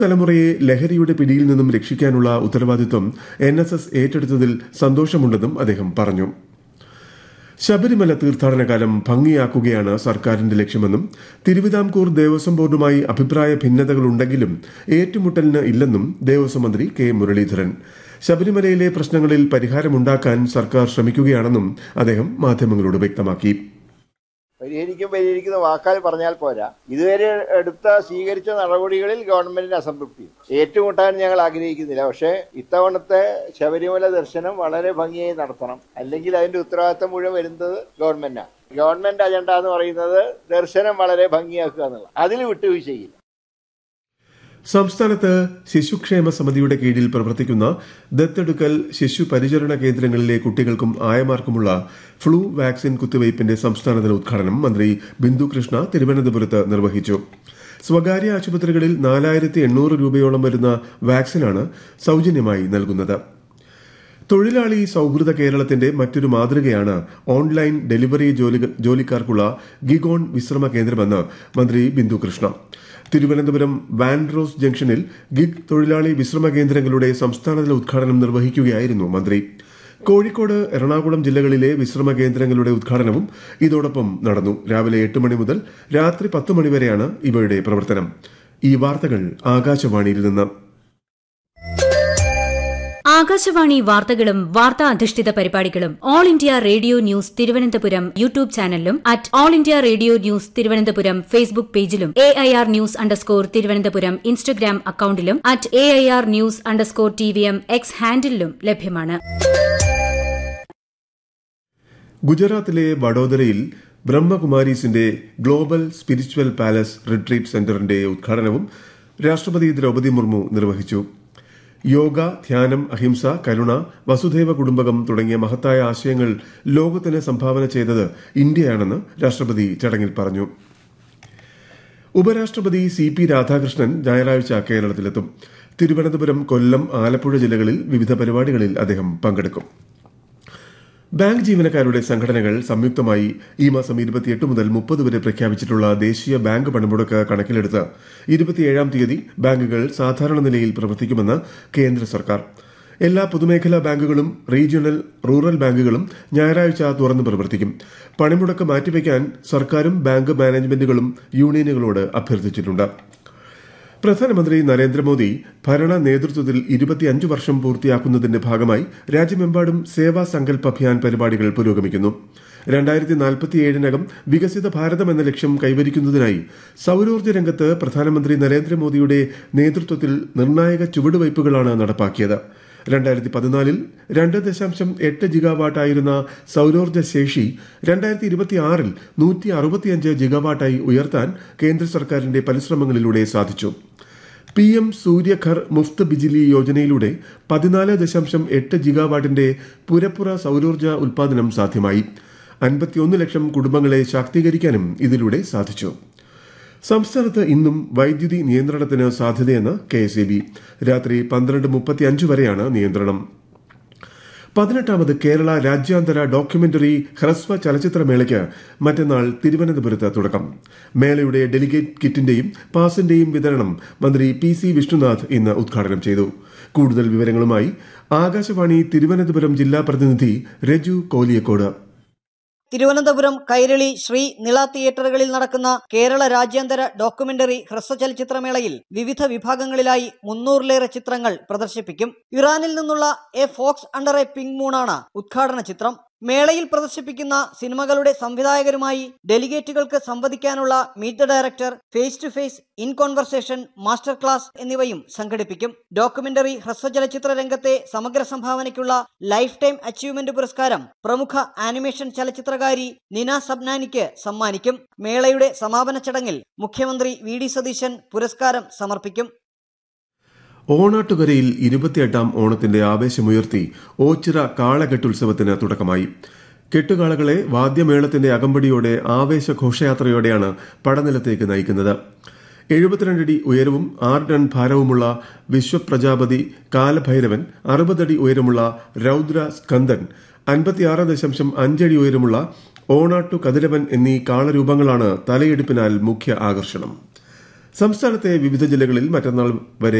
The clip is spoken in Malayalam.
തലമുറയെ ലഹരിയുടെ പിടിയിൽ നിന്നും രക്ഷിക്കാനുള്ള ഉത്തരവാദിത്വം എൻ എസ് എസ് ഏറ്റെടുത്തതിൽ സന്തോഷമുണ്ടെന്നും അദ്ദേഹം പറഞ്ഞു ശബരിമല തീർത്ഥാടനകാലം ഭംഗിയാക്കുകയാണ് സർക്കാരിന്റെ ലക്ഷ്യമെന്നും തിരുവിതാംകൂർ ദേവസ്വം ബോർഡുമായി അഭിപ്രായ ഭിന്നതകളുണ്ടെങ്കിലും ഏറ്റുമുട്ടലിന് ഇല്ലെന്നും ദേവസ്വം മന്ത്രി കെ മുരളീധരൻ ശബരിമലയിലെ പ്രശ്നങ്ങളിൽ പരിഹാരമുണ്ടാക്കാൻ സർക്കാർ ശ്രമിക്കുകയാണെന്നും അദ്ദേഹം മാധ്യമങ്ങളോട് വ്യക്തമാക്കി പരിഹരിക്കും പരിഹരിക്കുന്ന വാക്കാൽ പറഞ്ഞാൽ പോരാ ഇതുവരെ എടുത്ത സ്വീകരിച്ച നടപടികളിൽ ഗവൺമെന്റിന് അസംതൃപ്തി ഏറ്റുമുട്ടാൻ ഞങ്ങൾ ആഗ്രഹിക്കുന്നില്ല പക്ഷേ ഇത്തവണത്തെ ശബരിമല ദർശനം വളരെ ഭംഗിയായി നടത്തണം അല്ലെങ്കിൽ അതിന്റെ ഉത്തരവാദിത്തം മുഴുവൻ വരുന്നത് ഗവൺമെന്റാണ് ഗവൺമെന്റ് അജണ്ട എന്ന് പറയുന്നത് ദർശനം വളരെ ഭംഗിയാക്കുക എന്നുള്ളത് അതിൽ വിട്ടുവീഴ്ചയില്ല സംസ്ഥാനത്ത് ശിശുക്ഷേമ സമിതിയുടെ കീഴിൽ പ്രവർത്തിക്കുന്ന ദത്തെടുക്കൽ ശിശു പരിചരണ കേന്ദ്രങ്ങളിലെ കുട്ടികൾക്കും ആയമാർക്കുമുള്ള ഫ്ലൂ വാക്സിൻ കുത്തിവയ്പിന്റെ സംസ്ഥാനതല ഉദ്ഘാടനം മന്ത്രി ബിന്ദു കൃഷ്ണ തിരുവനന്തപുരത്ത് നിർവഹിച്ചു സ്വകാര്യ ആശുപത്രികളിൽ നാലായിരത്തി എണ്ണൂറ് രൂപയോളം വരുന്ന വാക്സിനാണ് സൌജന്യമായി നൽകുന്നത് തൊഴിലാളി സൌഹൃദ കേരളത്തിന്റെ മറ്റൊരു മാതൃകയാണ് ഓൺലൈൻ ഡെലിവറി ജോലിക്കാർക്കുള്ള ഗിഗോൺ വിശ്രമ കേന്ദ്രമെന്ന് മന്ത്രി ബിന്ദു കൃഷ്ണ തിരുവനന്തപുരം വാൻഡ്രോസ് ജംഗ്ഷനിൽ ഗിഗ് തൊഴിലാളി വിശ്രമ കേന്ദ്രങ്ങളുടെ സംസ്ഥാനതല ഉദ്ഘാടനം നിർവഹിക്കുകയായിരുന്നു മന്ത്രി കോഴിക്കോട് എറണാകുളം ജില്ലകളിലെ വിശ്രമ കേന്ദ്രങ്ങളുടെ ഉദ്ഘാടനവും ഇതോടൊപ്പം നടന്നു രാവിലെ എട്ട് മണി മുതൽ രാത്രി പത്ത് മണിവരെയാണ് ഇവയുടെ പ്രവർത്തനം ഈ വാർത്തകൾ ആകാശവാണിയിൽ നിന്ന് ആകാശവാണി വാർത്തകളും വാർത്താ അധിഷ്ഠിത പരിപാടികളും all India radio news Thiruvananthapuram YouTube ചാനലിലും at all India radio news Thiruvananthapuram Facebook പേജിലും A I R news underscore Thiruvananthapuram Instagram അക്കൌണ്ടിലും at A I R news underscore T V M X ഹാൻഡിലും ലഭ്യമാണ് ഗുജറാത്തിലെ വഡോദരയിൽ ബ്രഹ്മകുമാരീസിന്റെ ഗ്ലോബൽ സ്പിരിച്വൽ പാലസ് റിട്രീറ്റ് സെന്ററിന്റെ ഉദ്ഘാടനവും രാഷ്ട്രപതി ദ്രൌപദി മുർമു നിർവഹിച്ചു യോഗ ധ്യാനം അഹിംസ കരുണ വസുധൈവ കുടുംബകം തുടങ്ങിയ മഹത്തായ ആശയങ്ങൾ ലോകത്തിന് സംഭാവന ചെയ്തത് ഇന്ത്യയാണെന്ന് രാഷ്ട്രപതി ചടങ്ങിൽ പറഞ്ഞു ഉപരാഷ്ട്രപതി സി പി രാധാകൃഷ്ണൻ ഞായറാഴ്ച കേരളത്തിലെത്തും തിരുവനന്തപുരം കൊല്ലം ആലപ്പുഴ ജില്ലകളിൽ വിവിധ പരിപാടികളിൽ അദ്ദേഹം പങ്കെടുക്കും ബാങ്ക് ജീവനക്കാരുടെ സംഘടനകൾ സംയുക്തമായി ഈ മാസം ഇരുപത്തിയെട്ട് മുതൽ മുപ്പത് വരെ പ്രഖ്യാപിച്ചിട്ടുള്ള ദേശീയ ബാങ്ക് പണിമുടക്ക് കണക്കിലെടുത്ത് ഇരുപത്തിയേഴാം തീയതി ബാങ്കുകൾ സാധാരണ നിലയിൽ പ്രവർത്തിക്കുമെന്ന് കേന്ദ്ര സർക്കാർ എല്ലാ പൊതുമേഖലാ ബാങ്കുകളും റീജിയണൽ റൂറൽ ബാങ്കുകളും ഞായറാഴ്ച തുറന്നു പ്രവർത്തിക്കും പണിമുടക്ക് മാറ്റിവെക്കാൻ സർക്കാരും ബാങ്ക് മാനേജ്മെന്റുകളും യൂണിയനുകളോട് അഭ്യർത്ഥിച്ചിട്ടുണ്ട് പ്രധാനമന്ത്രി നരേന്ദ്രമോദി ഭരണ നേതൃത്വത്തിൽ ഇരുപത്തിയഞ്ച് വർഷം പൂർത്തിയാക്കുന്നതിന്റെ ഭാഗമായി രാജ്യമെമ്പാടും സേവാ സങ്കൽപ് അഭിയാൻ പരിപാടികൾ പുരോഗമിക്കുന്നു രണ്ടായിരത്തി നാൽപ്പത്തിയേഴിനകം വികസിത ഭാരതം എന്ന ലക്ഷ്യം കൈവരിക്കുന്നതിനായി സൌരോർജ്ജ രംഗത്ത് പ്രധാനമന്ത്രി നരേന്ദ്രമോദിയുടെ നേതൃത്വത്തിൽ നിർണായക ചുവടുവയ്പുകളാണ് നടപ്പാക്കിയത് രണ്ടായിരത്തി പതിനാലിൽ രണ്ട് ദശാംശം എട്ട് ജിഗാവാട്ടായിരുന്ന സൌരോർജ്ജ ശേഷി രണ്ടായിരത്തി ഇരുപത്തിയാറിൽ നൂറ്റി അറുപത്തിയഞ്ച് ജിഗാവാട്ടായി ഉയർത്താൻ കേന്ദ്ര സർക്കാരിന്റെ പരിശ്രമങ്ങളിലൂടെ സാധിച്ചു പി എം സൂര്യഘർ മുഫ്ത് ബിജിലി യോജനയിലൂടെ പതിനാല് ദശാംശം എട്ട് ജിഗാവാട്ടിന്റെ പുരപ്പുറ സൌരോർജ്ജ ഉൽപാദനം സാധ്യമായി അൻപത്തിയൊന്ന് ലക്ഷം കുടുംബങ്ങളെ ശാക്തീകരിക്കാനും ഇതിലൂടെ സാധിച്ചു സംസ്ഥാനത്ത് ഇന്നും വൈദ്യുതി നിയന്ത്രണത്തിന് സാധ്യതയെന്ന് കെ എസ് ബി രാത്രി പന്ത്രണ്ട് മുപ്പത്തിയഞ്ച് വരെയാണ് നിയന്ത്രണം പതിനെട്ടാമത് കേരള രാജ്യാന്തര ഡോക്യുമെന്ററി ഹ്രസ്വ ചലച്ചിത്രമേളയ്ക്ക് മറ്റന്നാൾ തിരുവനന്തപുരത്ത് തുടക്കം മേളയുടെ ഡെലിഗേറ്റ് കിറ്റിന്റെയും പാസിന്റെയും വിതരണം മന്ത്രി പി സി വിഷ്ണുനാഥ് ഇന്ന് ഉദ്ഘാടനം ചെയ്തു കൂടുതൽ വിവരങ്ങളുമായി ആകാശവാണി തിരുവനന്തപുരം ജില്ലാ പ്രതിനിധി രജു കോലിയക്കോട് തിരുവനന്തപുരം കൈരളി ശ്രീ നിള തിയേറ്ററുകളിൽ നടക്കുന്ന കേരള രാജ്യാന്തര ഡോക്യുമെന്ററി ഹ്രസ്വചലച്ചിത്രമേളയിൽ വിവിധ വിഭാഗങ്ങളിലായി മുന്നൂറിലേറെ ചിത്രങ്ങൾ പ്രദർശിപ്പിക്കും ഇറാനിൽ നിന്നുള്ള a fox under a pink മൂണാണ് ഉദ്ഘാടന ചിത്രം മേളയിൽ പ്രദർശിപ്പിക്കുന്ന സിനിമകളുടെ സംവിധായകരുമായി ഡെലിഗേറ്റുകൾക്ക് സംവദിക്കാനുള്ള meet the director face to face in conversation master class എന്നിവയും സംഘടിപ്പിക്കും ഡോക്യുമെന്ററി ഹ്രസ്വചലച്ചിത്ര രംഗത്തെ സമഗ്ര സംഭാവനയ്ക്കുള്ള ലൈഫ് ടൈം അച്ചീവ്മെന്റ് പുരസ്കാരം പ്രമുഖ ആനിമേഷൻ ചലച്ചിത്രകാരി നിന സബ്നാനിക്ക് സമ്മാനിക്കും മേളയുടെ സമാപന ചടങ്ങിൽ മുഖ്യമന്ത്രി വി ഡി സതീശൻ പുരസ്കാരം സമർപ്പിക്കും ഓണാട്ടുകരയിൽ ഇരുപത്തിയെട്ടാം ഓണത്തിന്റെ ആവേശമുയർത്തി ഓച്ചിറ കാളകെട്ടുത്സവത്തിന് തുടക്കമായി കെട്ടുകാളകളെ വാദ്യമേളത്തിന്റെ അകമ്പടിയോടെ ആവേശ ഘോഷയാത്രയോടെയാണ് പടനിലത്തേക്ക് നയിക്കുന്നത് എഴുപത്തിരണ്ടടി ഉയരവും ആറ് ടൺ ഭാരവുമുള്ള വിശ്വപ്രജാപതി കാലഭൈരവൻ അറുപതടി ഉയരമുള്ള രൗദ്ര സ്കന്ദൻ അൻപത്തിയാറ് ദശാംശം അഞ്ചടി ഉയരമുള്ള ഓണാട്ടു കതിരവൻ എന്നീ കാളരൂപങ്ങളാണ് തലയെടുപ്പിനാൽ മുഖ്യ ആകർഷണം സംസ്ഥാനത്തെ വിവിധ ജില്ലകളിൽ മറ്റന്നാൾ വരെ